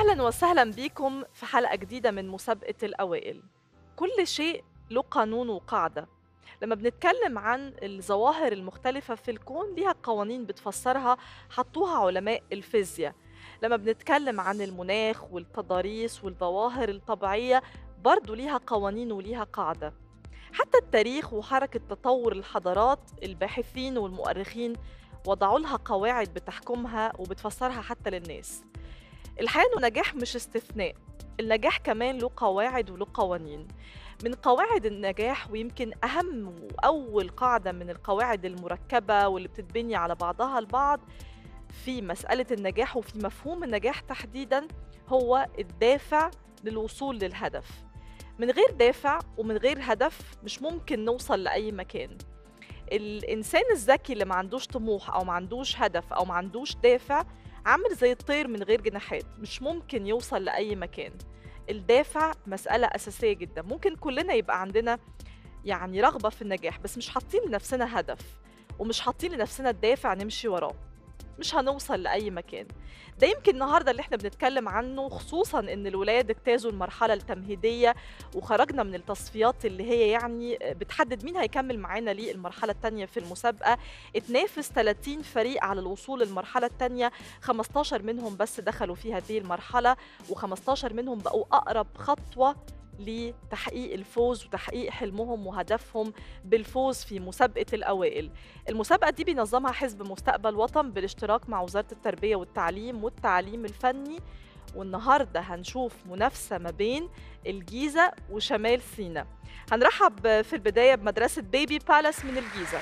أهلا وسهلا بيكم في حلقة جديدة من مسابقة الأوائل كل شيء له قانون وقاعدة لما بنتكلم عن الظواهر المختلفة في الكون ليها قوانين بتفسرها حطوها علماء الفيزياء لما بنتكلم عن المناخ والتضاريس والظواهر الطبيعية برضو ليها قوانين وليها قاعدة حتى التاريخ وحركة تطور الحضارات الباحثين والمؤرخين وضعوا لها قواعد بتحكمها وبتفسرها حتى للناس الحقيقة إنه نجاح مش استثناء النجاح كمان له قواعد وله قوانين من قواعد النجاح ويمكن أهم وأول قاعدة من القواعد المركبة واللي بتتبني على بعضها البعض في مسألة النجاح وفي مفهوم النجاح تحديدا هو الدافع للوصول للهدف من غير دافع ومن غير هدف مش ممكن نوصل لأي مكان الإنسان الذكي اللي ما عندوش طموح أو ما عندوش هدف أو ما عندوش دافع عامل زي الطير من غير جناحات مش ممكن يوصل لأي مكان الدافع مسألة أساسية جدا ممكن كلنا يبقى عندنا يعني رغبة في النجاح بس مش حاطين لنفسنا هدف ومش حاطين لنفسنا الدافع نمشي وراه مش هنوصل لأي مكان ده يمكن النهارده اللي احنا بنتكلم عنه خصوصا ان الولاد اجتازوا المرحله التمهيديه وخرجنا من التصفيات اللي هي يعني بتحدد مين هيكمل معانا للمرحله الثانيه في المسابقه اتنافس 30 فريق على الوصول للمرحله الثانيه 15 منهم بس دخلوا في هذه المرحله و15 منهم بقوا اقرب خطوه لتحقيق الفوز وتحقيق حلمهم وهدفهم بالفوز في مسابقة الأوائل المسابقة دي بينظمها حزب مستقبل وطن بالاشتراك مع وزارة التربية والتعليم والتعليم الفني والنهاردة هنشوف منافسة ما بين الجيزة وشمال سيناء هنرحب في البداية بمدرسة بيبي بالاس من الجيزة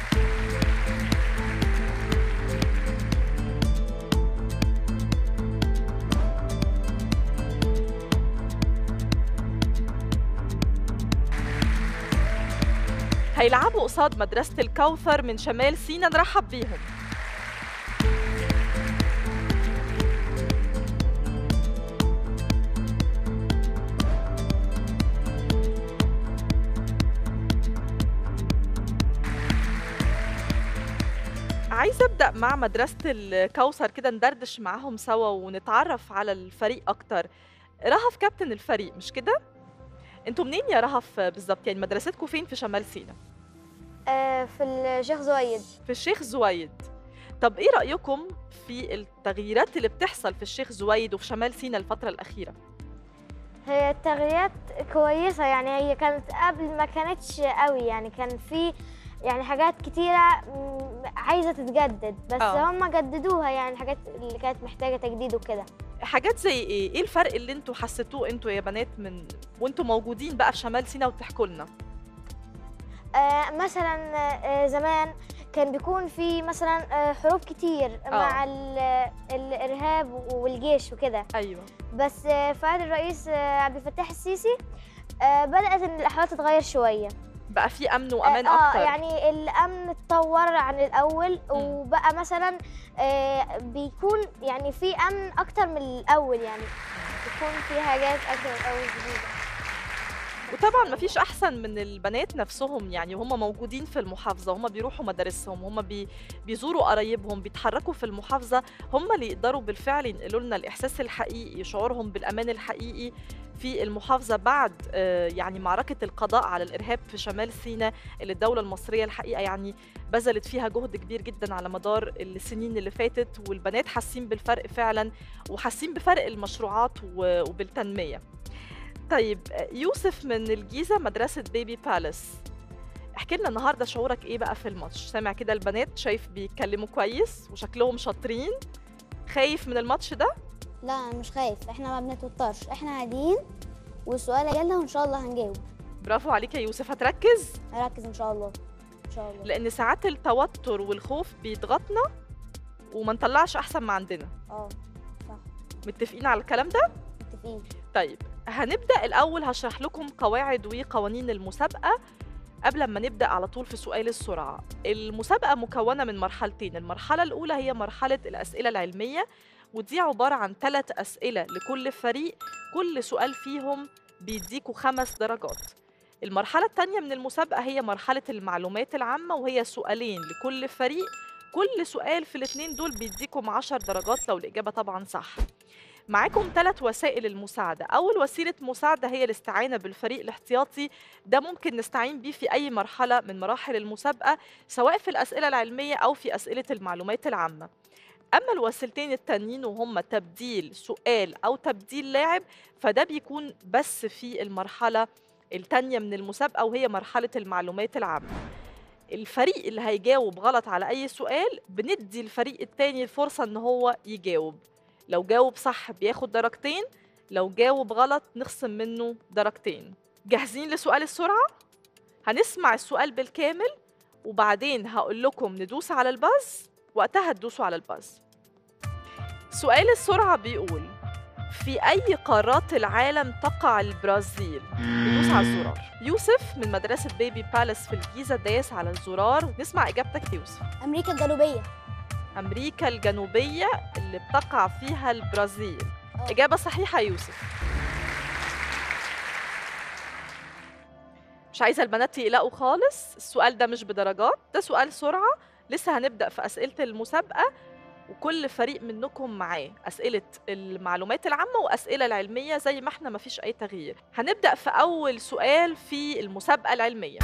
هيلعبوا قصاد مدرسة الكوثر من شمال سينا نرحب بيهم عايزة أبدأ مع مدرسة الكوثر كده ندردش معاهم سوا ونتعرف على الفريق أكتر رهف كابتن الفريق مش كده؟ انتوا منين يا رهف بالظبط يعني مدرستكم فين في شمال سينا؟ آه، في الشيخ زويد في الشيخ زويد طب ايه رأيكم في التغييرات اللي بتحصل في الشيخ زويد وفي شمال سينا الفترة الأخيرة؟ هي التغييرات كويسة يعني هي كانت قبل ما كانتش قوي يعني كان في يعني حاجات كتيرة م، عايزة تتجدد بس آه. هم جددوها يعني الحاجات اللي كانت محتاجة تجديد وكده حاجات زي ايه؟ ايه الفرق اللي انتوا حسيتوه انتوا يا بنات من وانتوا موجودين بقى في شمال سينا وتحكوا لنا؟ آه، مثلا آه، زمان كان بيكون في مثلا آه، حروب كتير مع ال- الإرهاب والجيش وكده ايوه بس آه، فؤاد الرئيس آه، عبد الفتاح السيسي آه، بدأت إن الأحوال تتغير شوية بقى في امن وامان اه اكتر يعني الامن اتطور عن الاول مم. وبقى مثلا آه بيكون يعني في امن اكتر من الاول يعني بيكون في حاجات اكتر من الاول جديده وطبعا مفيش احسن من البنات نفسهم يعني وهم موجودين في المحافظه هم بيروحوا مدارسهم هم بي بيزوروا قرايبهم بيتحركوا في المحافظه هم اللي يقدروا بالفعل ينقلوا لنا الاحساس الحقيقي شعورهم بالامان الحقيقي في المحافظه بعد آه، يعني معركه القضاء على الارهاب في شمال سيناء اللي الدوله المصريه الحقيقه يعني بذلت فيها جهد كبير جدا على مدار السنين اللي فاتت والبنات حاسين بالفرق فعلا وحاسين بفرق المشروعات و- وبالتنميه طيب يوسف من الجيزة مدرسة بيبي بالاس احكي لنا النهارده شعورك ايه بقى في الماتش سامع كده البنات شايف بيتكلموا كويس وشكلهم شاطرين خايف من الماتش ده لا أنا مش خايف احنا ما بنتوترش احنا هاديين والسؤال جالنا وان شاء الله هنجاوب برافو عليك يا يوسف هتركز هركز ان شاء الله ان شاء الله لان ساعات التوتر والخوف بيضغطنا وما نطلعش احسن ما عندنا اه صح متفقين على الكلام ده متفقين طيب هنبدأ الأول هشرح لكم قواعد وقوانين المسابقة قبل ما نبدأ على طول في سؤال السرعة المسابقة مكونة من مرحلتين المرحلة الأولى هي مرحلة الأسئلة العلمية ودي عبارة عن ثلاث أسئلة لكل فريق كل سؤال فيهم بيديكوا خمس درجات المرحلة الثانية من المسابقة هي مرحلة المعلومات العامة وهي سؤالين لكل فريق كل سؤال في الاثنين دول بيديكم 10 درجات لو الإجابة طبعا صح معاكم ثلاث وسائل المساعدة أول وسيلة مساعدة هي الاستعانة بالفريق الاحتياطي ده ممكن نستعين بيه في أي مرحلة من مراحل المسابقة سواء في الأسئلة العلمية أو في أسئلة المعلومات العامة أما الوسيلتين التانيين وهم تبديل سؤال أو تبديل لاعب فده بيكون بس في المرحلة التانية من المسابقة وهي مرحلة المعلومات العامة الفريق اللي هيجاوب غلط على أي سؤال بندي الفريق التاني الفرصة إن هو يجاوب لو جاوب صح بياخد درجتين لو جاوب غلط نخصم منه درجتين جاهزين لسؤال السرعة؟ هنسمع السؤال بالكامل وبعدين هقول لكم ندوس على الباز وقتها تدوسوا على الباز سؤال السرعة بيقول في أي قارات العالم تقع البرازيل؟ ندوس على الزرار يوسف من مدرسة بيبي بالاس في الجيزة داس على الزرار نسمع إجابتك يا يوسف امريكا الجنوبيه أمريكا الجنوبية اللي بتقع فيها البرازيل آه. إجابة صحيحة يا يوسف مش عايزة البنات يقلقوا خالص السؤال ده مش بدرجات ده سؤال سرعة لسه هنبدأ في أسئلة المسابقة وكل فريق منكم معاه أسئلة المعلومات العامة وأسئلة العلمية زي ما احنا مفيش أي تغيير هنبدأ في أول سؤال في المسابقة العلمية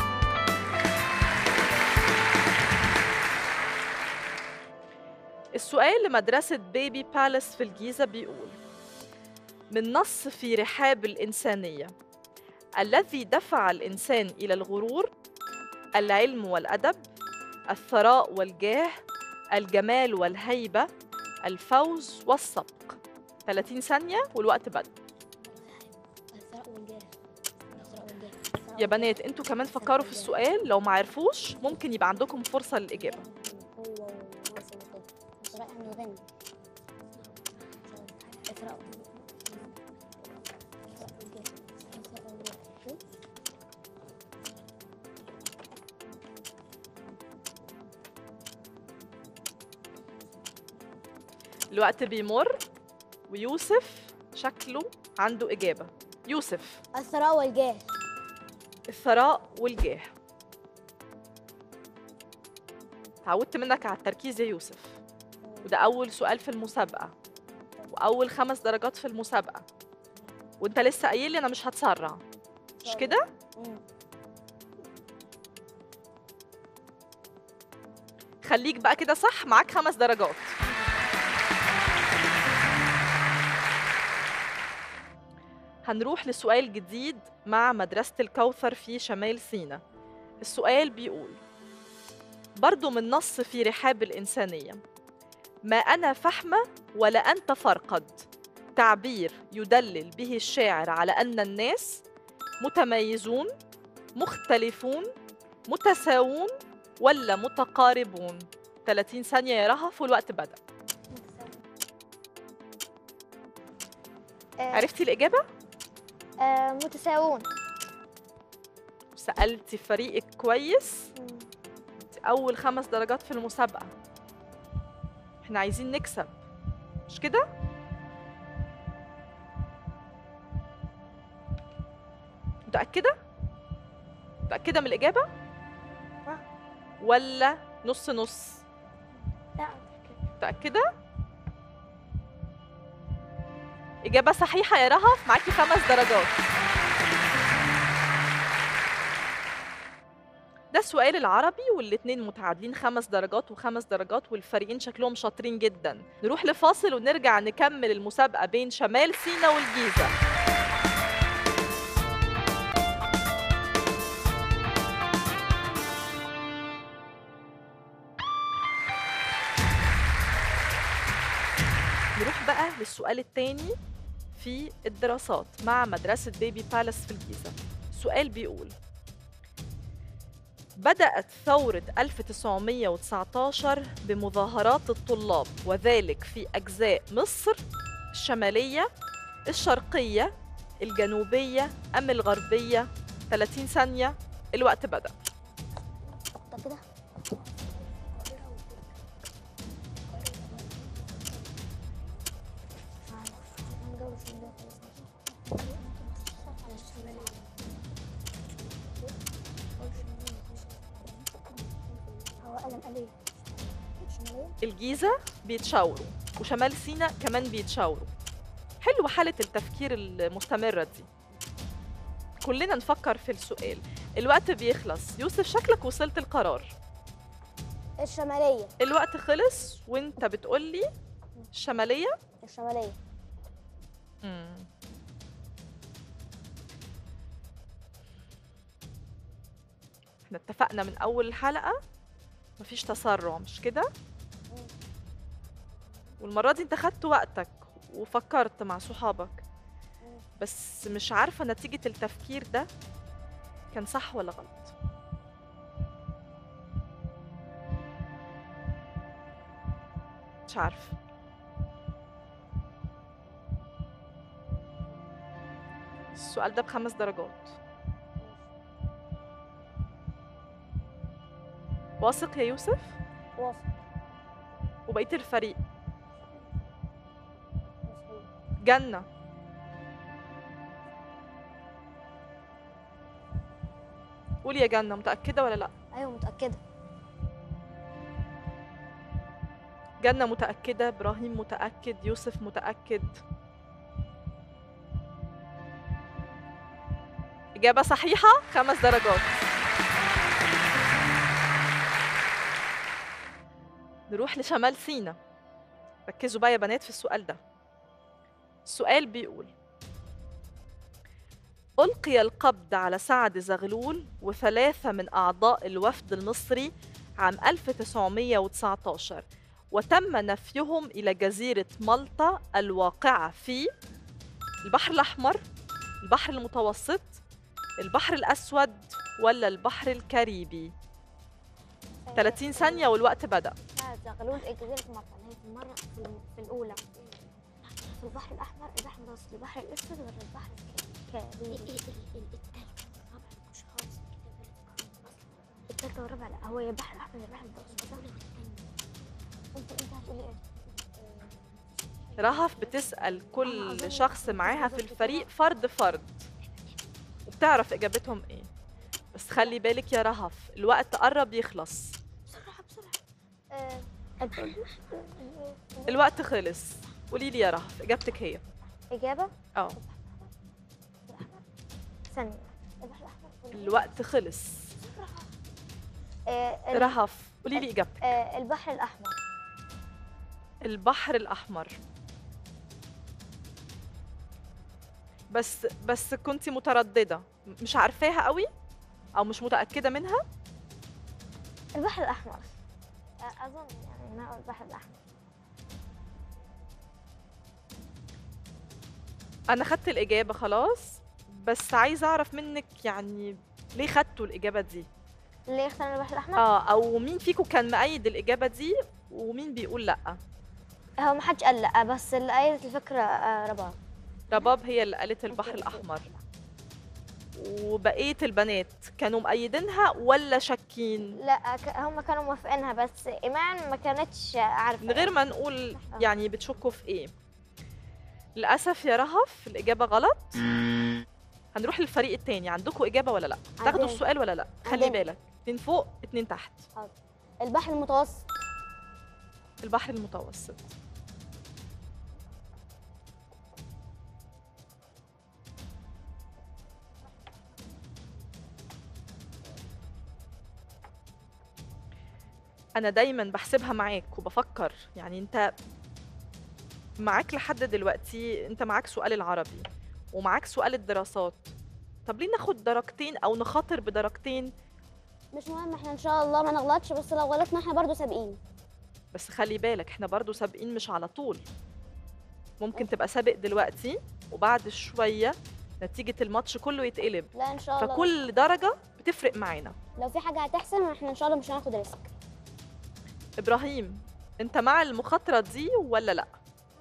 السؤال لمدرسة بيبي بالاس في الجيزة بيقول من نص في رحاب الإنسانية الذي دفع الإنسان إلى الغرور العلم والأدب الثراء والجاه الجمال والهيبة الفوز والسبق 30 ثانية والوقت بدأ يا بنات انتوا كمان فكروا في السؤال لو ما عرفوش ممكن يبقى عندكم فرصة للإجابة الوقت بيمر ويوسف شكله عنده إجابة يوسف الثراء والجاه الثراء والجاه تعودت منك على التركيز يا يوسف وده أول سؤال في المسابقة وأول خمس درجات في المسابقة وأنت لسه قايل لي أنا مش هتسرع مش كده؟ مم. خليك بقى كده صح معاك خمس درجات هنروح لسؤال جديد مع مدرسة الكوثر في شمال سيناء السؤال بيقول برضو من نص في رحاب الإنسانية ما أنا فحمة ولا أنت فرقد تعبير يدلل به الشاعر على أن الناس متميزون مختلفون متساوون ولا متقاربون 30 ثانية يا رهف والوقت بدأ آه، عرفتي الإجابة؟ آه، متساوون سألتي فريقك كويس أول خمس درجات في المسابقة احنا عايزين نكسب مش كده؟ متأكدة؟ متأكدة من الإجابة؟ آه. ولا نص نص؟ لا متأكدة؟ إجابة صحيحة يا رهف معاكي خمس درجات ده السؤال العربي والاتنين متعادلين خمس درجات وخمس درجات والفريقين شكلهم شاطرين جدا نروح لفاصل ونرجع نكمل المسابقة بين شمال سينا والجيزة نروح بقى للسؤال التاني في الدراسات مع مدرسة بيبي بالاس في الجيزة السؤال بيقول بدأت ثورة 1919 بمظاهرات الطلاب وذلك في أجزاء مصر الشمالية الشرقية الجنوبية أم الغربية 30 ثانية الوقت بدأ طب كده هو قلم قليل شمالية الجيزة بيتشاوروا وشمال سيناء كمان بيتشاوروا وحالة التفكير المستمرة دي كلنا نفكر في السؤال الوقت بيخلص يوسف شكلك وصلت القرار الشمالية الوقت خلص وانت بتقولي الشمالية الشمالية مم. احنا اتفقنا من اول الحلقة مفيش تسرع مش كده والمرة دي انت خدت وقتك وفكرت مع صحابك بس مش عارفة نتيجة التفكير ده كان صح ولا غلط مش عارفة السؤال ده بخمس درجات واثق يا يوسف واثق وبقية الفريق مظبوط جنة قولي يا جنة متأكدة ولا لأ؟ ايوه متأكدة جنة متأكدة إبراهيم متأكد يوسف متأكد إجابة صحيحة خمس درجات نروح لشمال سينا ركزوا بقى يا بنات في السؤال ده السؤال بيقول ألقي القبض على سعد زغلول وثلاثة من أعضاء الوفد المصري عام 1919 وتم نفيهم إلى جزيرة مالطا الواقعة في البحر الأحمر البحر المتوسط البحر الأسود ولا البحر الكاريبي 30 ثانية والوقت بدأ سعد زغلول جزيرة مالطا هي في المرة في, ال- في الأولى في البحر الأحمر البحر المتوسط البحر الأسود ولا البحر الكاريبي التالتة والرابعة لا هو يا البحر الأحمر يا البحر المتوسط انت انت هتقولي ايه؟ رهف بتسأل كل شخص معاها في الفريق فرد فرد وبتعرف إجابتهم إيه بس خلي بالك يا رهف الوقت قرب يخلص بسرعة بسرعة آه، الوقت خلص قولي لي يا رهف إجابتك هي إجابة اه ثانية البحر الأحمر الوقت خلص آه، ال- رهف قولي لي إجابتك آه، البحر الأحمر البحر الأحمر بس بس كنتي مترددة مش عارفاها قوي أو مش متأكدة منها البحر الأحمر آه، أظن يعني إنه البحر الأحمر أنا خدت الإجابة خلاص بس عايزة أعرف منك يعني ليه خدتوا الإجابة دي اللي يختار البحر الأحمر اه أو مين فيكم كان مؤيد الإجابة دي ومين بيقول لأ هو ما حدش قال لا بس اللي قايلة الفكرة آه، رباب رباب هي اللي قالت البحر الأحمر وبقية البنات كانوا مؤيدينها ولا شاكين لا ك- هم كانوا موافقينها بس إيمان ما كانتش عارفة من غير ما نقول يعني بتشكوا في ايه للاسف يا رهف الاجابه غلط هنروح للفريق التاني عندكم اجابه ولا لا تاخدوا عندنا. السؤال ولا لا خلي عندنا. بالك اتنين فوق اتنين تحت البحر المتوسط البحر المتوسط انا دايما بحسبها معاك وبفكر يعني انت معاك لحد دلوقتي انت معاك سؤال العربي ومعاك سؤال الدراسات طب ليه ناخد درجتين او نخاطر بدرجتين مش مهم احنا ان شاء الله ما نغلطش بس لو غلطنا احنا برضو سابقين بس خلي بالك احنا برضو سابقين مش على طول ممكن تبقى سابق دلوقتي وبعد شوية نتيجة الماتش كله يتقلب لا ان شاء الله فكل درجة بتفرق معانا لو في حاجه هتحصل احنا ان شاء الله مش هناخد ريسك إبراهيم أنت مع المخاطرة دي ولا لأ؟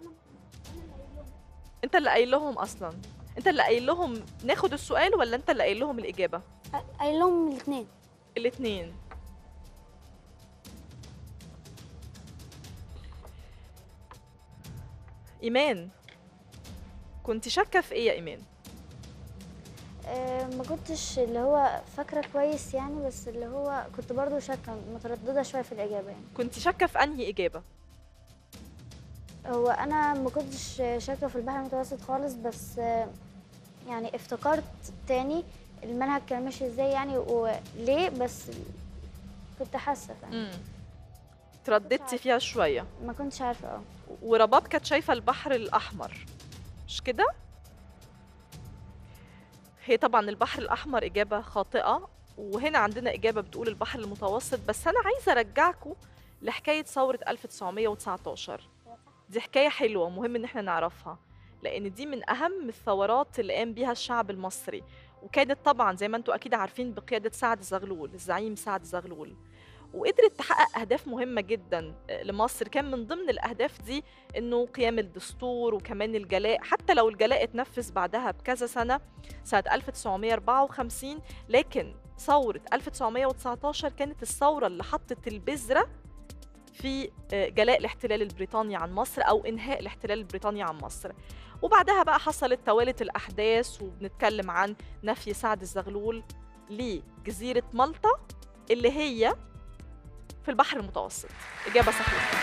أنت اللي قايل لهم أصلا أنت اللي قايل لهم ناخد السؤال ولا أنت اللي قايل لهم الإجابة؟ قايل لهم الاثنين الاتنين إيمان كنت شاكة في إيه يا إيمان؟ آه، ما كنتش اللي هو فاكرة كويس يعني بس اللي هو كنت برضو شاكة مترددة شوية في الإجابة يعني كنت شاكة في أنهي إجابة؟ هو انا ما كنتش شاكه في البحر المتوسط خالص بس آه، يعني افتكرت تاني المنهج كان ماشي ازاي يعني وليه بس كنت حاسه فاهم امم ترددتي فيها شويه ما كنتش عارفه اه ورباب كانت شايفه البحر الاحمر مش كده هي طبعا البحر الاحمر اجابه خاطئه وهنا عندنا اجابه بتقول البحر المتوسط بس انا عايزه ارجعكم لحكايه ثوره 1919 دي حكايه حلوه ومهم ان احنا نعرفها لان دي من اهم الثورات اللي قام بيها الشعب المصري وكانت طبعا زي ما انتم اكيد عارفين بقياده سعد زغلول الزعيم سعد زغلول وقدرت تحقق اهداف مهمه جدا لمصر كان من ضمن الاهداف دي انه قيام الدستور وكمان الجلاء حتى لو الجلاء اتنفذ بعدها بكذا سنه سنه 1954 لكن ثوره 1919 كانت الثوره اللي حطت البذره في جلاء الاحتلال البريطاني عن مصر او انهاء الاحتلال البريطاني عن مصر وبعدها بقى حصلت توالت الاحداث وبنتكلم عن نفي سعد الزغلول لجزيره مالطا اللي هي في البحر المتوسط إجابة صحيحة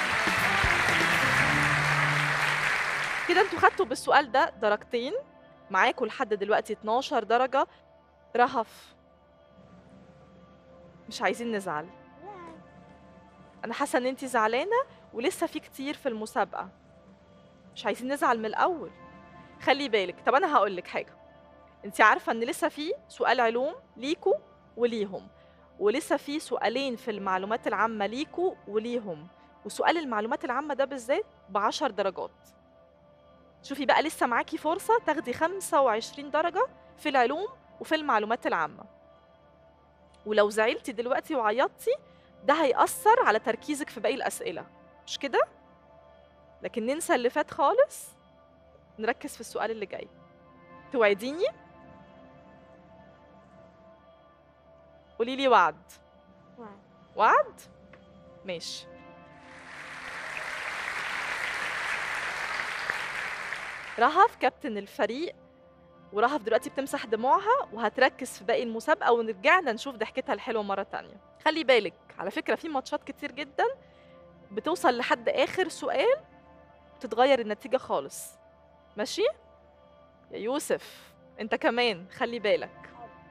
كده انتوا خدتوا بالسؤال ده درجتين معاكوا لحد دلوقتي 12 درجة رهف مش عايزين نزعل أنا حاسة إن انتي زعلانة ولسه في كتير في المسابقة مش عايزين نزعل من الأول خلي بالك طب أنا هقول لك حاجة انتي عارفة إن لسه في سؤال علوم ليكوا وليهم ولسه في سؤالين في المعلومات العامة ليكوا وليهم وسؤال المعلومات العامة ده بالذات بعشر درجات شوفي بقى لسه معاكي فرصة تاخدي 25 درجة في العلوم وفي المعلومات العامة ولو زعلتي دلوقتي وعيطتي ده هيأثر على تركيزك في باقي الأسئلة مش كده؟ لكن ننسى اللي فات خالص نركز في السؤال اللي جاي توعديني؟ قولي لي وعد وعد. وعد ماشي رهف كابتن الفريق ورهف دلوقتي بتمسح دموعها وهتركز في باقي المسابقة ونرجعنا نشوف ضحكتها الحلوة مرة تانية خلي بالك على فكرة في ماتشات كتير جدا بتوصل لحد آخر سؤال تتغير النتيجة خالص ماشي؟ يا يوسف انت كمان خلي بالك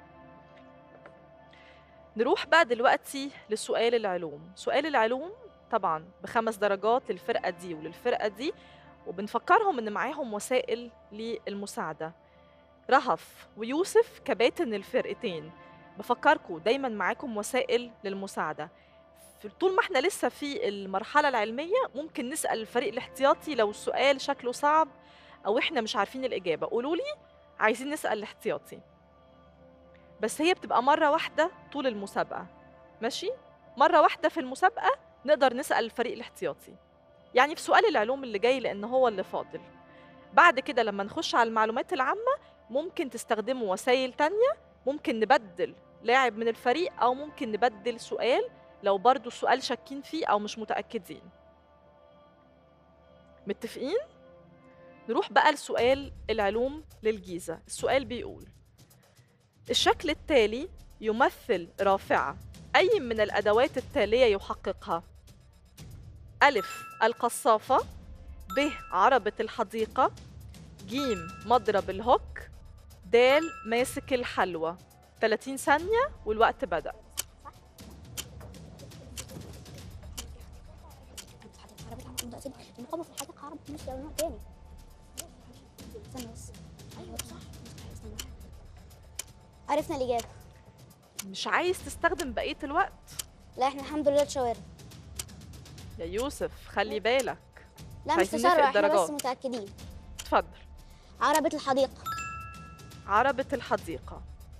نروح بقى دلوقتي لسؤال العلوم سؤال العلوم طبعا بخمس درجات للفرقة دي وللفرقة دي وبنفكرهم ان معاهم وسائل للمساعدة رهف ويوسف كباتن الفرقتين بفكركم دايما معاكم وسائل للمساعدة في طول ما احنا لسه في المرحلة العلمية ممكن نسأل الفريق الاحتياطي لو السؤال شكله صعب أو احنا مش عارفين الإجابة قولوا لي عايزين نسأل الاحتياطي بس هي بتبقى مرة واحدة طول المسابقة ماشي؟ مرة واحدة في المسابقة نقدر نسأل الفريق الاحتياطي يعني في سؤال العلوم اللي جاي لأن هو اللي فاضل بعد كده لما نخش على المعلومات العامة ممكن تستخدموا وسائل تانية ممكن نبدل لاعب من الفريق أو ممكن نبدل سؤال لو برضو السؤال شاكين فيه أو مش متأكدين متفقين؟ نروح بقى لسؤال العلوم للجيزة السؤال بيقول الشكل التالي يمثل رافعة أي من الأدوات التالية يحققها ألف القصافة ب عربة الحديقة جيم مضرب الهوك دال ماسك الحلوى 30 ثانية والوقت بدأ المقاومة في الحديقة عرب مش نوع تاني استنى بس ايوه صح استنى عرفنا الإجابة مش عايز تستخدم بقية الوقت لا احنا الحمد لله اتشاورنا يا يوسف خلي بالك لا مش مش عايزين نفرق تسرع احنا بس الدرجات. متأكدين اتفضل عربة الحديقة عربة الحديقة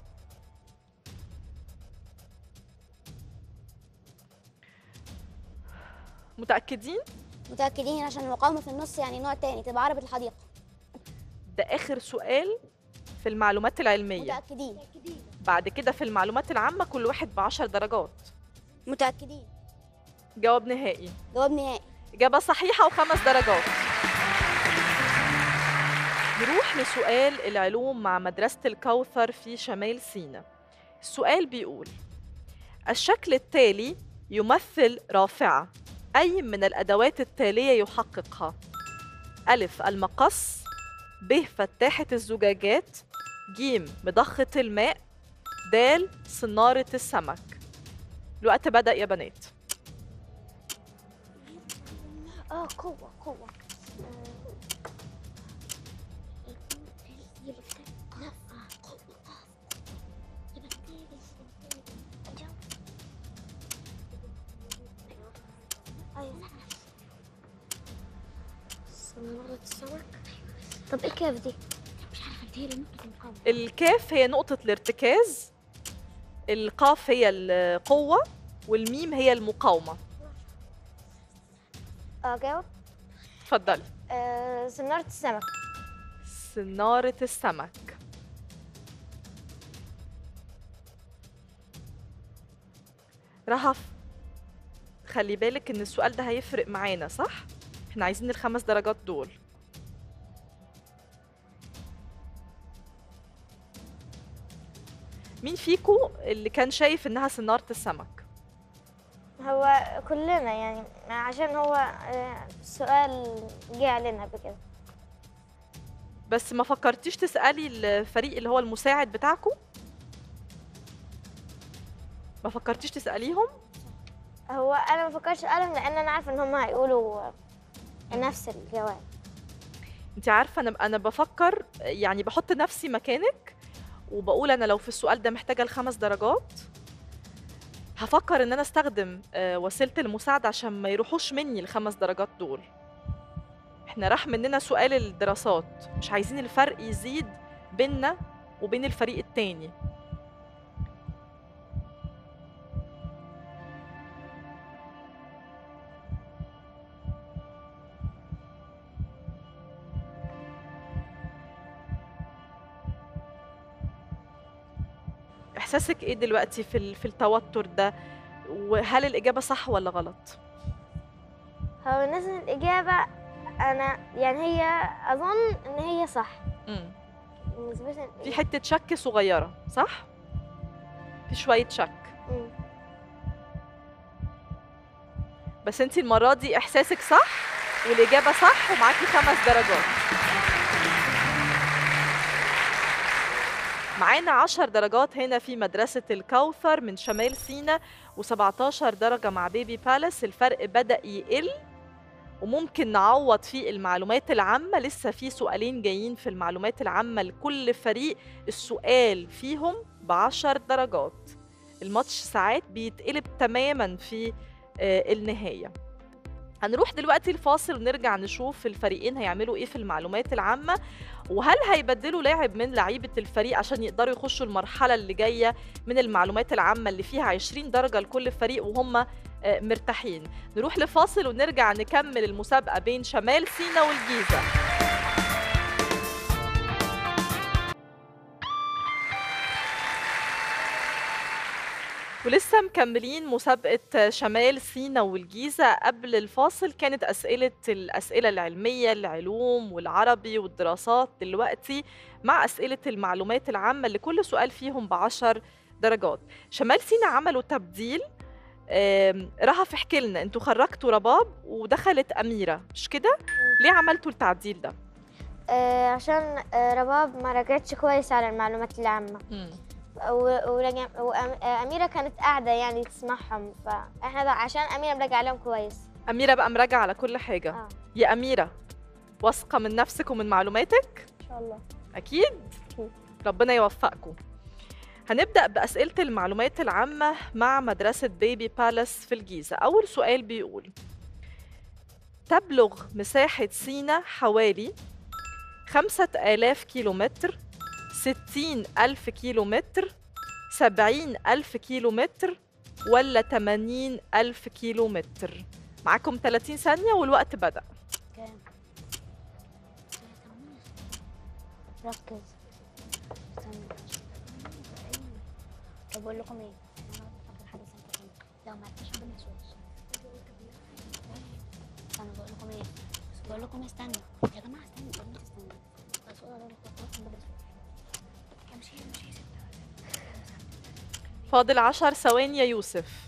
متأكدين؟ متأكدين عشان المقاومة في النص يعني نوع تاني تبقى عربة الحديقة ده آخر سؤال في المعلومات العلمية متأكدين بعد كده في المعلومات العامة كل واحد بعشر درجات متأكدين جواب نهائي جواب نهائي إجابة صحيحة وخمس درجات نروح لسؤال العلوم مع مدرسة الكوثر في شمال سيناء السؤال بيقول الشكل التالي يمثل رافعة أي من الأدوات التالية يحققها ألف المقص ب فتاحة الزجاجات ج مضخة الماء د صنارة السمك الوقت بدأ يا بنات اه قوة قوة صنارة السمك طب ايه الكاف دي؟ مش عارفة دي هي نقطة المقاومة الكاف هي نقطة الارتكاز القاف هي القوة والميم هي المقاومة اجاوب اتفضلي آه صنارة السمك صنارة السمك رهف خلي بالك ان السؤال ده هيفرق معانا صح؟ احنا عايزين الخمس درجات دول مين فيكو اللي كان شايف انها صنارة السمك؟ هو كلنا يعني عشان هو آه، السؤال جه علينا بكده بس ما فكرتيش تسألي الفريق اللي هو المساعد بتاعكو؟ ما فكرتيش تسأليهم؟ هو انا ما فكرتش اسالهم لان انا عارفه ان هم هيقولوا نفس الجواب انت عارفه انا انا بفكر يعني بحط نفسي مكانك وبقول انا لو في السؤال ده محتاجه الخمس درجات هفكر ان انا استخدم آه، وسيله المساعده عشان ما يروحوش مني الخمس درجات دول احنا راح مننا سؤال الدراسات مش عايزين الفرق يزيد بيننا وبين الفريق التاني احساسك ايه دلوقتي في ال- في التوتر ده وهل الاجابه صح ولا غلط هو بالنسبه للاجابه انا يعني هي اظن ان هي صح امم بالنسبه لي في حته شك صغيره صح في شويه شك مم. بس انت المره دي احساسك صح والاجابه صح ومعاكي خمس درجات معانا عشر درجات هنا في مدرسة الكوثر من شمال سينا و17 درجة مع بيبي بالاس الفرق بدأ يقل وممكن نعوض في المعلومات العامة لسه في سؤالين جايين في المعلومات العامة لكل فريق السؤال فيهم بعشر درجات الماتش ساعات بيتقلب تماما في آه، النهاية هنروح دلوقتي الفاصل ونرجع نشوف الفريقين هيعملوا ايه في المعلومات العامة وهل هيبدلوا لاعب من لعيبة الفريق عشان يقدروا يخشوا المرحلة اللي جاية من المعلومات العامة اللي فيها 20 درجة لكل فريق وهم آه، مرتاحين نروح لفاصل ونرجع نكمل المسابقة بين شمال سينا والجيزة ولسه مكملين مسابقة شمال سينا والجيزة قبل الفاصل كانت أسئلة الأسئلة العلمية العلوم والعربي والدراسات دلوقتي مع أسئلة المعلومات العامة اللي كل سؤال فيهم بعشر درجات شمال سينا عملوا تبديل آم، رهف احكي لنا انتوا خرجتوا رباب ودخلت أميرة مش كده؟ ليه عملتوا التعديل ده؟ آه عشان آه رباب ما رجعتش كويس على المعلومات العامة و- ورجع وأميرة كانت قاعدة يعني تسمعهم فإحنا بقى عشان أميرة مرجع لهم كويس أميرة بقى مراجعة على كل حاجة اه يا أميرة واثقة من نفسك ومن معلوماتك؟ إن شاء الله أكيد أكيد. ربنا يوفقكم هنبدأ بأسئلة المعلومات العامة مع مدرسة بيبي بالاس في الجيزة أول سؤال بيقول تبلغ مساحة سينا حوالي خمسة آلاف كيلومتر ستين ألف كيلومتر سبعين ألف كيلومتر ولا تمانين ألف كيلومتر معاكم 30 ثانية والوقت بدأ كام ركز استنى طب بقول لكم ايه انا فاكر حاجه ثانيه لو ما عرفتش ما تنسوش استنى بقول لكم ايه بقول لكم إيه، استنى يا جماعه استنى بقول لكم استنى بس هو ده اللي كنت بدرس فيه. امشي امشي فاضل عشر ثواني يا يوسف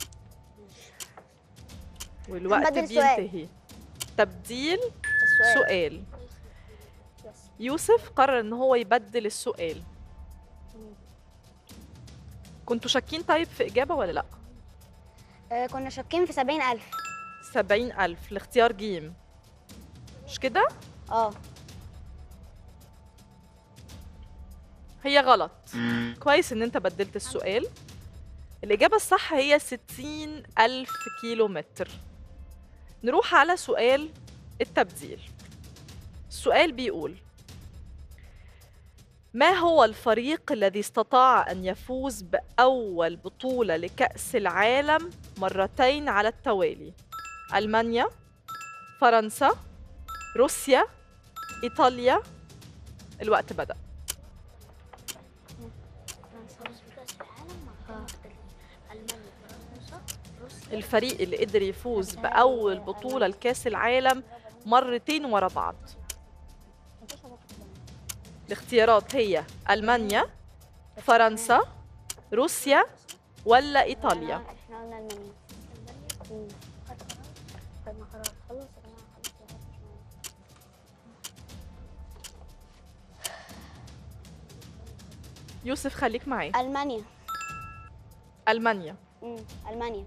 والوقت هنبدل سؤال. بينتهي تبديل السؤال سؤال يوسف قرر ان هو يبدل السؤال كنتوا شاكين طيب في اجابه ولا لا آه، كنا شاكين في سبعين ألف سبعين ألف الاختيار جيم مش كده اه هي غلط كويس ان انت بدلت السؤال الإجابة الصح هي ستين ألف كيلو متر نروح على سؤال التبديل السؤال بيقول ما هو الفريق الذي استطاع أن يفوز بأول بطولة لكأس العالم مرتين على التوالي؟ ألمانيا، فرنسا، روسيا، إيطاليا الوقت بدأ الفريق اللي قدر يفوز بأول بطولة لكأس العالم مرتين ورا بعض الاختيارات هي ألمانيا فرنسا روسيا ولا إيطاليا احنا قلنا المانيا مم. طيب ما خلاص خلص يا جماعة، خلص يا يوسف خليك معي جماعة. المانيا ألمانيا مم. المانيا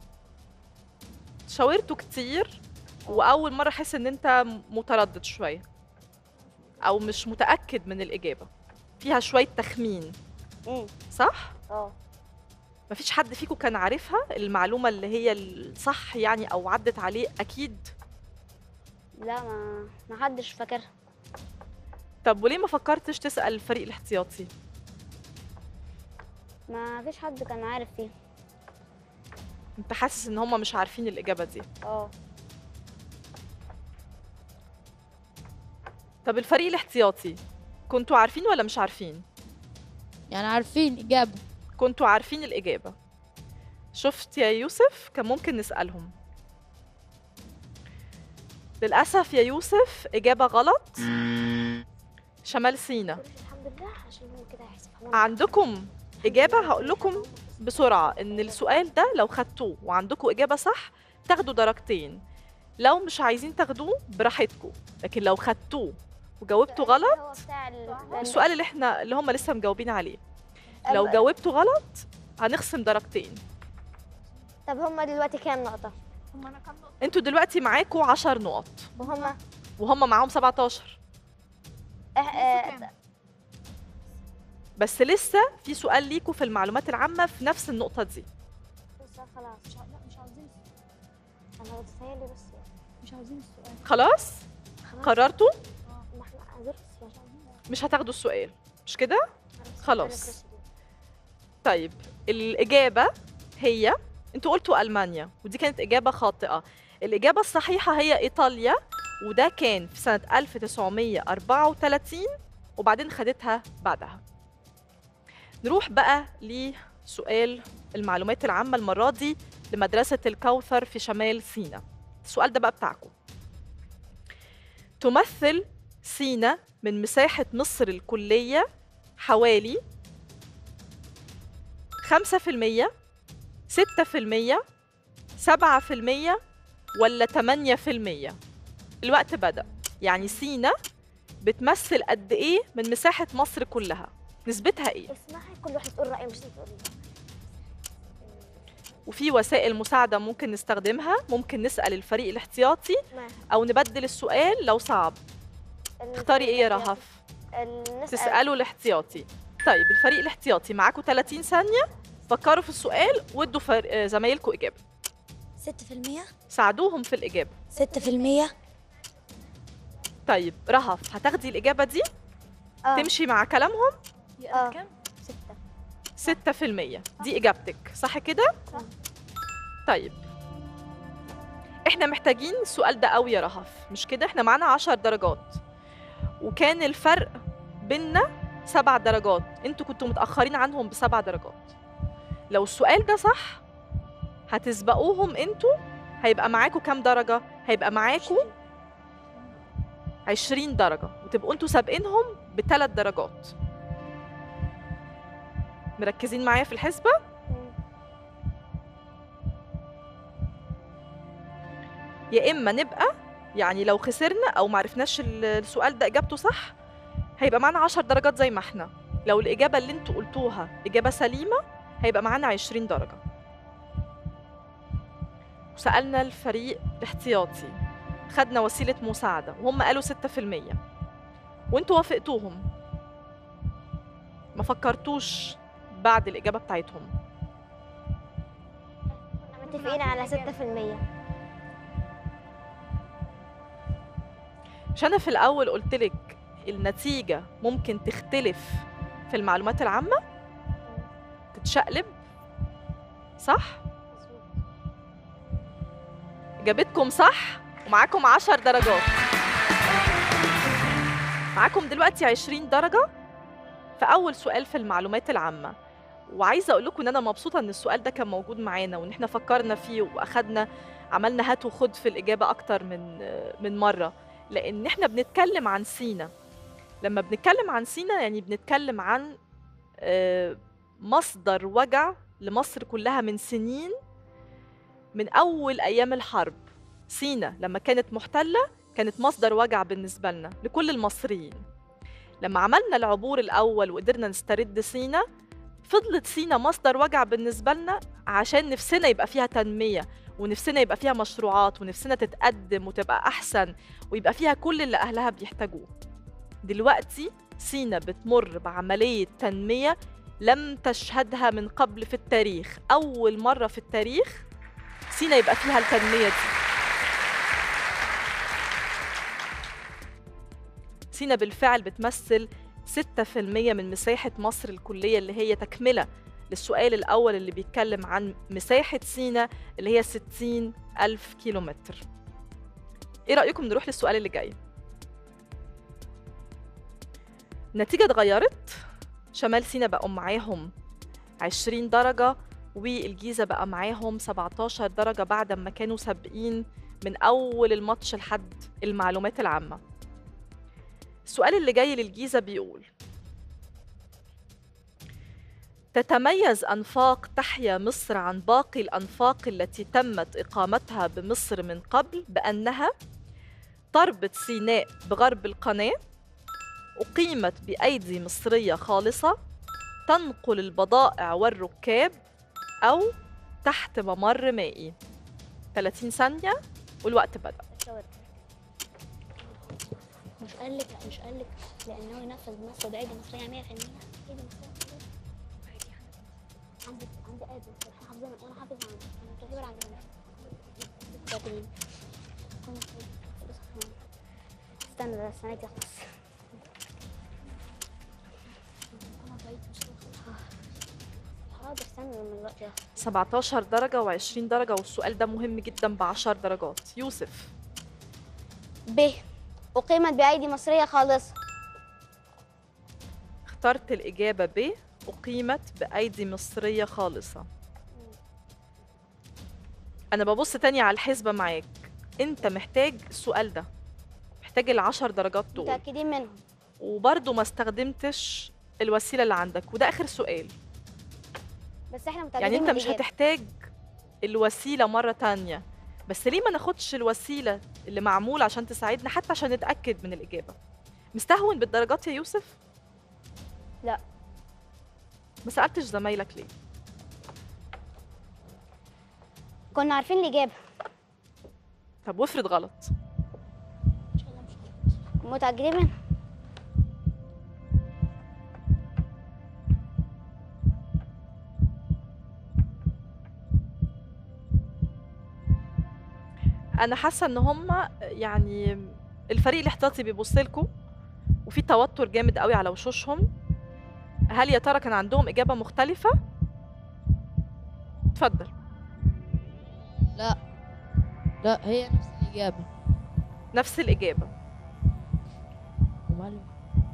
شاورته كتير وأول مرة أحس إن أنت متردد شوية أو مش متأكد من الإجابة فيها شوية تخمين مم. صح؟ اه مفيش حد فيكم كان عارفها المعلومة اللي هي الصح يعني أو عدت عليه أكيد لا ما ما حدش فاكرها طب وليه ما فكرتش تسأل الفريق الاحتياطي؟ ما فيش حد كان عارف فيها أنت حاسس إن هم مش عارفين الإجابة دي اه طب الفريق الاحتياطي كنتوا عارفين ولا مش عارفين؟ يعني عارفين إجابة كنتوا عارفين الإجابة شفت يا يوسف كان ممكن نسألهم للأسف يا يوسف إجابة غلط شمال سينا الحمد لله عشان هم كده هيحسبوا عندكم إجابة هقول لكم بسرعة إن السؤال ده لو خدتوه وعندكم إجابة صح تاخدوا درجتين لو مش عايزين تاخدوه براحتكم لكن لو خدتوه وجاوبتوا غلط هو بتاع ال- السؤال اللي احنا اللي هم لسه مجاوبين عليه لو أم- جاوبتوا غلط هنخصم درجتين طب هم دلوقتي كام نقطة؟ انتوا دلوقتي معاكوا 10 نقط وهم وهم معاهم 17 إح- آه، بس لسه في سؤال ليكوا في المعلومات العامة في نفس النقطة دي بس خلاص مش لا مش عاوزين انا بتخيل بس مش عاوزين السؤال خلاص خلاص قررتوا ما احنا عايزين بس عشان مش هتاخدوا السؤال مش كده خلاص. طيب الإجابة هي انتوا قلتوا ألمانيا ودي كانت إجابة خاطئة الإجابة الصحيحة هي إيطاليا وده كان في سنة 1934 وبعدين خدتها بعدها نروح بقى لسؤال المعلومات العامة المرة دي لمدرسة الكوثر في شمال سينا السؤال ده بقى بتاعكم تمثل سينا من مساحة مصر الكلية حوالي خمسة في المية ستة في المية سبعة في المية ولا تمانية في المية الوقت بدأ يعني سينا بتمثل قد إيه من مساحة مصر كلها نسبتها إيه اسمعي كل واحد تقول رأيه مش انت تقولي وفي وسائل مساعدة ممكن نستخدمها ممكن نسأل الفريق الاحتياطي ما أو نبدل السؤال لو صعب اختاري إيه يا رهف نسأل تسألوا الاحتياطي طيب الفريق الاحتياطي معاكم 30 ثانية فكروا في السؤال وادوا فر... آه، زمايلكم إجابة ستة في المية ساعدوهم في الإجابة ستة في المية طيب رهف هتاخدي الإجابة دي آه. تمشي مع كلامهم اه ستة 6% دي إجابتك صح كده؟ طيب احنا محتاجين السؤال ده قوي يا رهف مش كده احنا معانا 10 درجات وكان الفرق بيننا سبع درجات انتوا كنتوا متأخرين عنهم بسبع درجات لو السؤال ده صح هتسبقوهم انتوا هيبقى معاكوا كام درجة؟ هيبقى معاكوا 20 درجة وتبقوا انتوا سابقينهم بثلاث درجات مركزين معايا في الحسبة؟ يا إما نبقى يعني لو خسرنا أو معرفناش ال- السؤال ده إجابته صح هيبقى معانا 10 درجات زي ما احنا لو الإجابة اللي انتوا قلتوها إجابة سليمة هيبقى معانا 20 درجة وسألنا الفريق الاحتياطي خدنا وسيلة مساعدة وهم قالوا 6% وانتوا وافقتوهم ما فكرتوش بعد الإجابة بتاعتهم كنا متفقين على 6% مش أنا في الأول قلت لك النتيجة ممكن تختلف في المعلومات العامة تتشقلب صح؟ إجابتكم صح ومعاكم 10 درجات معاكم دلوقتي 20 درجة في أول سؤال في المعلومات العامة وعايزة أقول لكم إن أنا مبسوطة إن السؤال ده كان موجود معانا وإن إحنا فكرنا فيه وأخدنا عملنا هات وخد في الإجابة أكتر من من مرة لأن إحنا بنتكلم عن سينا لما بنتكلم عن سينا يعني بنتكلم عن آه، مصدر وجع لمصر كلها من سنين من أول أيام الحرب سينا لما كانت محتلة كانت مصدر وجع بالنسبة لنا لكل المصريين لما عملنا العبور الأول وقدرنا نسترد سينا فضلت سينا مصدر وجع بالنسبة لنا عشان نفسنا يبقى فيها تنمية ونفسنا يبقى فيها مشروعات ونفسنا تتقدم وتبقى أحسن ويبقى فيها كل اللي أهلها بيحتاجوه دلوقتي سينا بتمر بعملية تنمية لم تشهدها من قبل في التاريخ أول مرة في التاريخ سينا يبقى فيها التنمية دي سينا بالفعل بتمثل 6% من مساحة مصر الكلية اللي هي تكملة للسؤال الأول اللي بيتكلم عن مساحة سينا اللي هي 60 ألف كيلومتر إيه رأيكم نروح للسؤال اللي جاي؟ النتيجة اتغيرت شمال سينا بقوا معاهم 20 درجة والجيزة بقى معاهم 17 درجة بعد ما كانوا سابقين من أول الماتش لحد المعلومات العامة السؤال اللي جاي للجيزة بيقول تتميز أنفاق تحيا مصر عن باقي الأنفاق التي تمت إقامتها بمصر من قبل بأنها تربط سيناء بغرب القناة أقيمت بأيدي مصرية خالصة تنقل البضائع والركاب أو تحت ممر مائي 30 ثانية والوقت بدأ مش قال لك مش قال لك لانه ينفذ مصر بعيد مصريه 100% عيد مصريه عندي عندي آية مصر احنا حافظينها وانا حافظها عندي انا متعتبر عندي فاكرين استنى ده السنة دي خلاص انا بعيد مصر حاضر استنى من الوقت ده 17 درجة و20 درجة والسؤال ده مهم جدا ب 10 درجات يوسف ب أقيمت بأيدي مصرية خالصة اخترت الإجابة ب أقيمت بأيدي مصرية خالصة أنا ببص تاني على الحسبة معاك أنت محتاج السؤال ده محتاج العشر درجات دول متأكدين منهم وبرضه ما استخدمتش الوسيلة اللي عندك وده آخر سؤال بس احنا متأكدين يعني أنت من مش الإجابة. هتحتاج الوسيلة مرة تانية بس ليه ما ناخدش الوسيلة اللي معمولة عشان تساعدنا حتى عشان نتأكد من الإجابة مستهون بالدرجات يا يوسف؟ لا. ما سألتش زمايلك ليه؟ كنا عارفين الإجابة طب وافرض غلط ان شاء الله مش غلط. متأكدين منها انا حاسه ان هم يعني الفريق الاحتياطي بيبص لكم وفي توتر جامد قوي على وشوشهم هل يا ترى كان عندهم اجابه مختلفه اتفضل لا لا هي نفس الإجابة نفس الاجابه وماله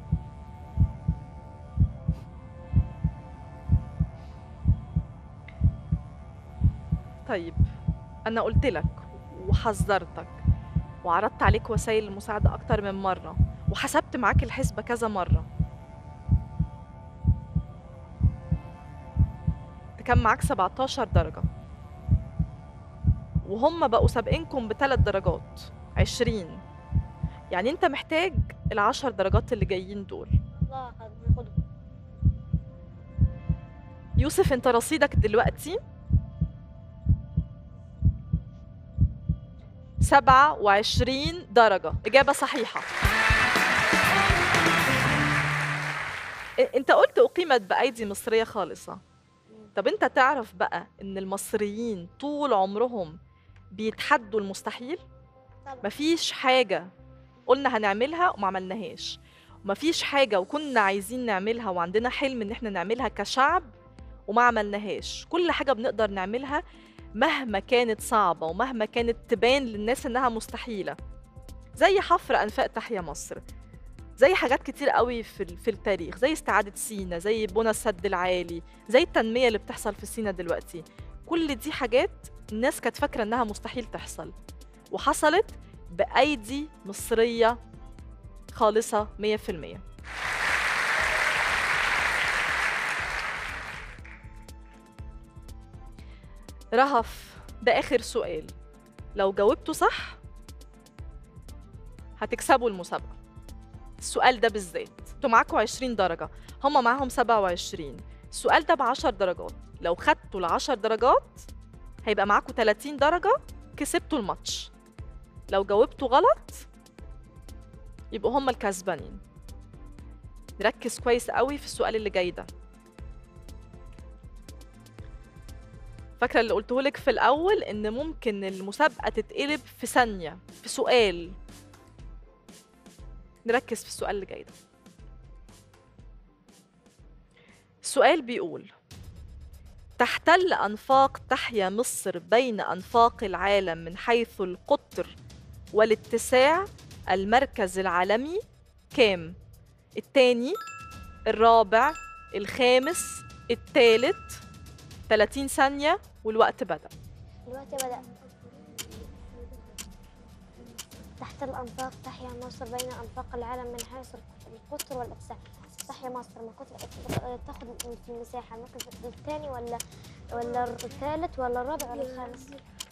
طيب انا قلت لك وحذرتك وعرضت عليك وسائل المساعده اكتر من مره وحسبت معاك الحسبه كذا مره كان معاك 17 درجه وهم بقوا سابقينكم بثلاث درجات 20 يعني انت محتاج العشر درجات اللي جايين دول الله هناخدهم يوسف انت رصيدك دلوقتي سبعة وعشرين درجة إجابة صحيحة إ- انت قلت أقيمت بأيدي مصرية خالصة طب انت تعرف بقى ان المصريين طول عمرهم بيتحدوا المستحيل طبعا مفيش حاجة قلنا هنعملها وما عملناهاش ومفيش حاجة وكنا عايزين نعملها وعندنا حلم ان احنا نعملها كشعب وما عملناهاش كل حاجة بنقدر نعملها مهما كانت صعبة ومهما كانت تبان للناس انها مستحيلة زي حفر انفاق تحيا مصر زي حاجات كتير قوي في ال- في التاريخ زي استعادة سينا زي بنى السد العالي زي التنمية اللي بتحصل في سينا دلوقتي كل دي حاجات الناس كانت فاكرة انها مستحيل تحصل وحصلت بأيدي مصرية خالصة 100% رهف ده آخر سؤال لو جاوبته صح هتكسبوا المسابقة السؤال ده بالذات انتوا معاكوا 20 درجة هما معاهم 27 السؤال ده ب 10 درجات لو خدتوا ال 10 درجات هيبقى معاكوا 30 درجة كسبتوا الماتش لو جاوبتوا غلط يبقوا هما الكسبانين نركز كويس قوي في السؤال اللي جاي ده فاكره اللي قلته لك في الاول ان ممكن المسابقه تتقلب في ثانيه في سؤال نركز في السؤال اللي جاي ده السؤال بيقول تحتل أنفاق تحيا مصر بين أنفاق العالم من حيث القطر والاتساع المركز العالمي كام؟ التاني الرابع الخامس التالت 30 ثانية والوقت بدأ دلوقتي بدأ تحت الأنفاق تحيا مصر بين أنفاق العالم من حيث القطر والاتساع تحيا مصر من قطر تاخد في المساحة المركز الثاني ولا ولا الثالث ولا الرابع ولا الخامس؟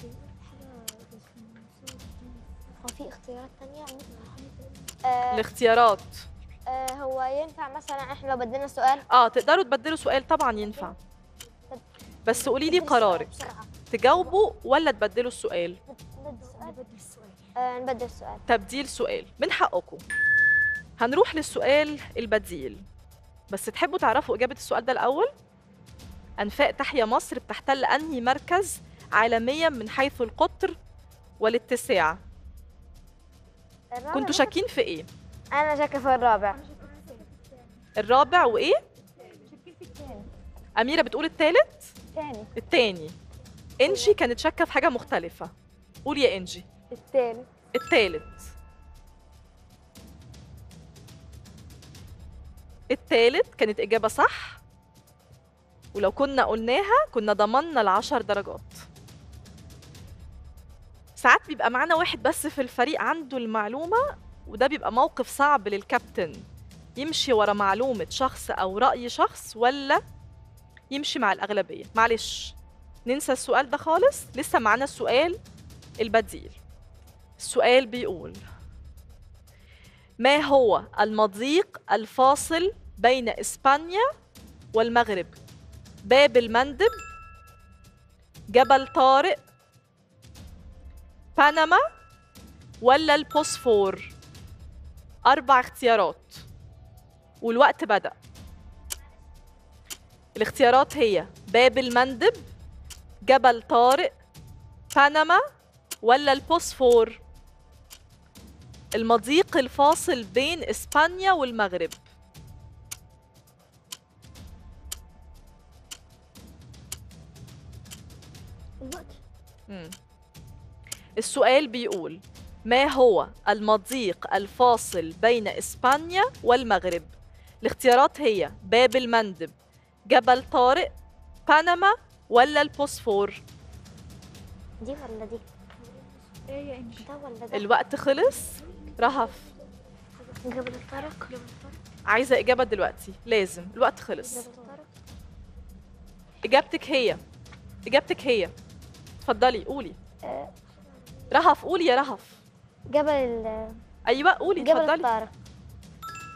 هو في اختيارات تانية؟ آه الاختيارات آه هو ينفع مثلا احنا لو بدلنا سؤال اه تقدروا تبدلوا سؤال طبعا ينفع بس قولي لي بدل السؤال قرارك بسرعة. تجاوبوا ولا تبدلوا السؤال نبدل السؤال آه نبدل السؤال تبديل سؤال من حقكم هنروح للسؤال البديل بس تحبوا تعرفوا إجابة السؤال ده الأول أنفاق تحيا مصر بتحتل أنهي مركز عالميا من حيث القطر والاتساع الرابع كنتوا شاكين في إيه؟ انا شاكه في الرابع الرابع وإيه؟ أميرة بتقول التالت؟ الثاني التاني إنجي كانت شاكة في حاجة مختلفة قول يا إنجي الثالث التالت التالت كانت إجابة صح ولو كنا قلناها كنا ضمننا العشر درجات ساعات بيبقى معانا واحد بس في الفريق عنده المعلومة وده بيبقى موقف صعب للكابتن يمشي ورا معلومة شخص أو رأي شخص ولا يمشي مع الأغلبية معلش ننسى السؤال ده خالص لسه معانا السؤال البديل السؤال بيقول ما هو المضيق الفاصل بين إسبانيا والمغرب باب المندب جبل طارق بنما ولا البوسفور أربع اختيارات والوقت بدأ الاختيارات هي باب المندب جبل طارق بنما ولا البوسفور المضيق الفاصل بين إسبانيا والمغرب الوقت مم. السؤال بيقول ما هو المضيق الفاصل بين إسبانيا والمغرب الاختيارات هي باب المندب جبل طارق بنما ولا البوسفور دي ولا دي؟ ده ولا ده؟ الوقت خلص رهف جبل الطارق عايزة إجابة دلوقتي لازم الوقت خلص جبل الطارق إجابتك هي إجابتك هي اتفضلي قولي آه. رهف قولي يا رهف جبل ال- أيوة قولي جبل اتفضلي الطارق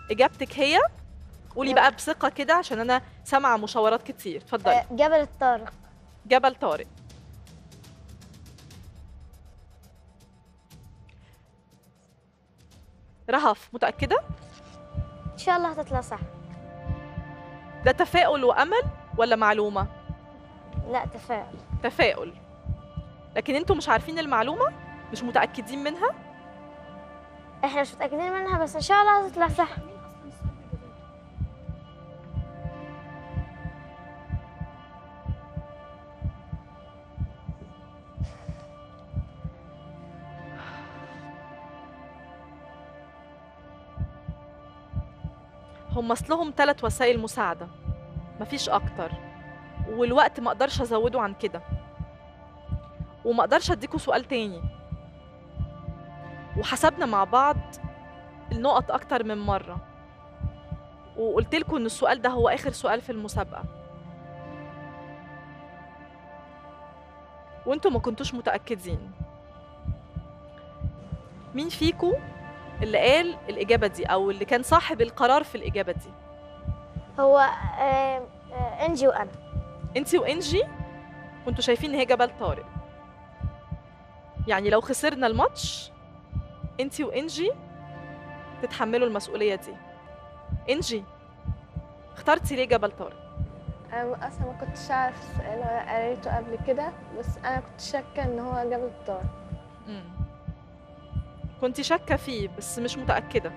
اجابتك هي قولي بقى بثقه كده عشان انا سامعه مشاورات كتير اتفضلي آه، جبل الطارق جبل طارق رهف متاكده ان شاء الله هتطلع صح ده تفاؤل وامل ولا معلومه لا تفاؤل تفاؤل لكن انتوا مش عارفين المعلومه مش متاكدين منها احنا مش متاكدين منها بس ان شاء الله هتطلع صح هم اصلهم ثلاث وسائل مساعده مفيش اكتر والوقت ما اقدرش ازوده عن كده وما اقدرش اديكوا سؤال تاني وحسبنا مع بعض النقط اكتر من مره وقلت لكم ان السؤال ده هو اخر سؤال في المسابقه وانتوا ما كنتوش متاكدين مين فيكم اللي قال الاجابه دي او اللي كان صاحب القرار في الاجابه دي هو آه، آه، انجي وانا انتي وانجي كنتوا شايفين ان هي جبل طارق يعني لو خسرنا الماتش انتي وانجي تتحملوا المسؤوليه دي انجي اخترتي ليه جبل طارق انا اصلا ما كنتش اعرف السؤال ولا قريته قبل كده بس انا كنت شاكه ان هو جبل الطارق مم. كنتي شاكه فيه بس مش متاكده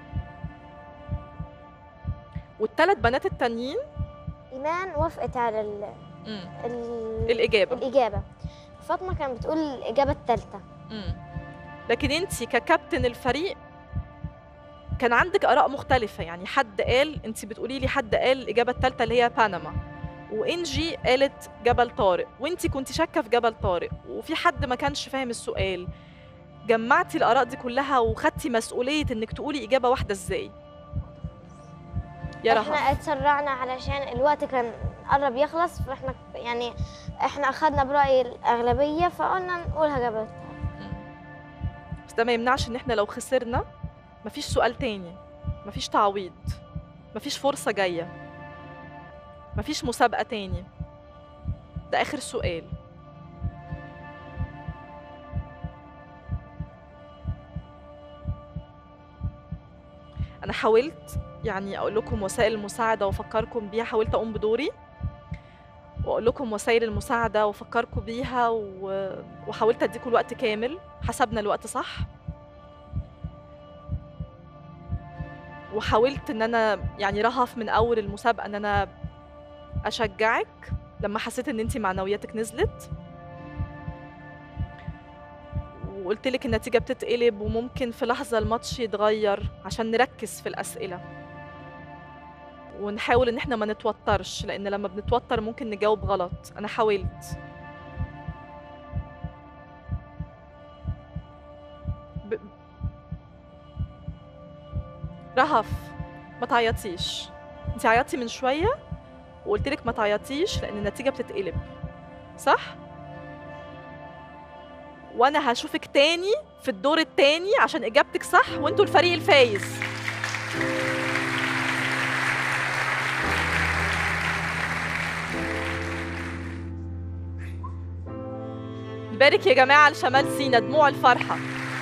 والثلاث بنات التانيين ايمان وافقت على ال... مم. ال... الاجابه الاجابه فاطمه كانت بتقول الاجابه الثالثه مم. لكن انت ككابتن الفريق كان عندك اراء مختلفه يعني حد قال انت بتقولي لي حد قال الاجابه الثالثه اللي هي بنما وانجي قالت جبل طارق وانت كنت شاكه في جبل طارق وفي حد ما كانش فاهم السؤال جمعتي الاراء دي كلها وخدتي مسؤوليه انك تقولي اجابه واحده ازاي يا احنا رهف اتسرعنا علشان الوقت كان قرب يخلص فاحنا يعني احنا اخذنا براي الاغلبيه فقلنا نقولها قبل بس ده ما يمنعش ان احنا لو خسرنا مفيش سؤال تاني مفيش تعويض مفيش فرصة جاية مفيش مسابقة تاني ده آخر سؤال أنا حاولت يعني أقول لكم وسائل المساعدة وأفكركم بيها حاولت أقوم بدوري وأقول لكم وسائل المساعدة وأفكركم بيها و... وحاولت أديكم الوقت كامل حسبنا الوقت صح وحاولت ان انا يعني رهف من اول المسابقه ان انا اشجعك لما حسيت ان انت معنوياتك نزلت وقلت لك النتيجه بتتقلب وممكن في لحظه الماتش يتغير عشان نركز في الاسئله ونحاول ان احنا ما نتوترش لان لما بنتوتر ممكن نجاوب غلط انا حاولت ب... رهف ما تعيطيش انت عيطتي من شويه وقلت لك ما تعيطيش لان النتيجه بتتقلب صح وانا هشوفك تاني في الدور التاني عشان اجابتك صح وانتوا الفريق الفايز نبارك يا جماعه لشمال سينا دموع الفرحه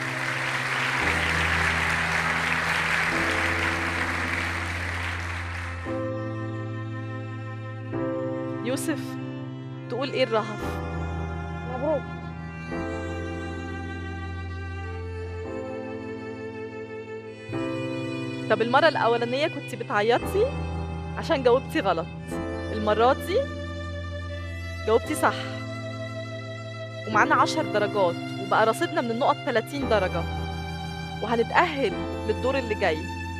يوسف تقول ايه الرهف مبروك طب المرة الأولانية كنت بتعيطي عشان جاوبتي غلط المرة دي جاوبتي صح ومعانا عشر درجات وبقى رصيدنا من النقط 30 درجة وهنتأهل للدور اللي جاي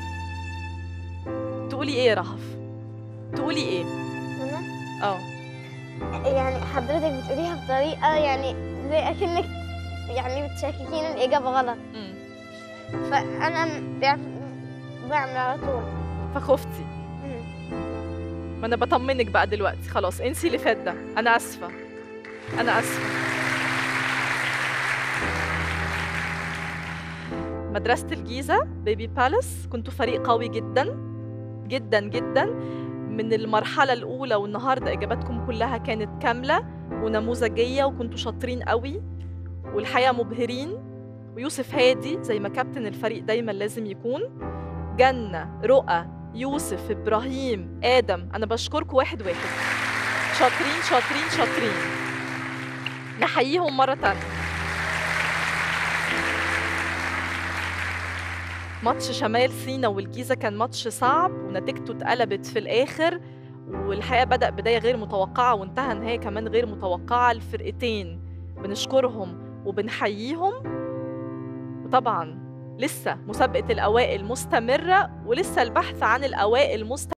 تقولي ايه يا رهف تقولي ايه انا اه يعني حضرتك بتقوليها بطريقه يعني زي اكنك يعني بتشككين الاجابه غلط مم. فانا م- يعني بعمل على طول فخفتي مم. ما انا بطمنك بقى دلوقتي خلاص انسي اللي فات ده انا اسفه انا اسفه مدرسة الجيزة بيبي بالاس كنتوا فريق قوي جدا جدا جدا من المرحلة الأولى والنهاردة إجاباتكم كلها كانت كاملة ونموذجية وكنتوا شاطرين قوي والحقيقة مبهرين ويوسف هادي زي ما كابتن الفريق دايما لازم يكون جنة رؤى يوسف إبراهيم آدم أنا بشكركم واحد واحد شاطرين شاطرين شاطرين نحييهم مرة تانية ماتش شمال سينا والجيزة كان ماتش صعب ونتيجته اتقلبت في الآخر والحقيقة بدأ بداية غير متوقعة وانتهى نهاية كمان غير متوقعة الفرقتين بنشكرهم وبنحييهم وطبعا لسه مسابقة الأوائل مستمرة ولسه البحث عن الأوائل مستمر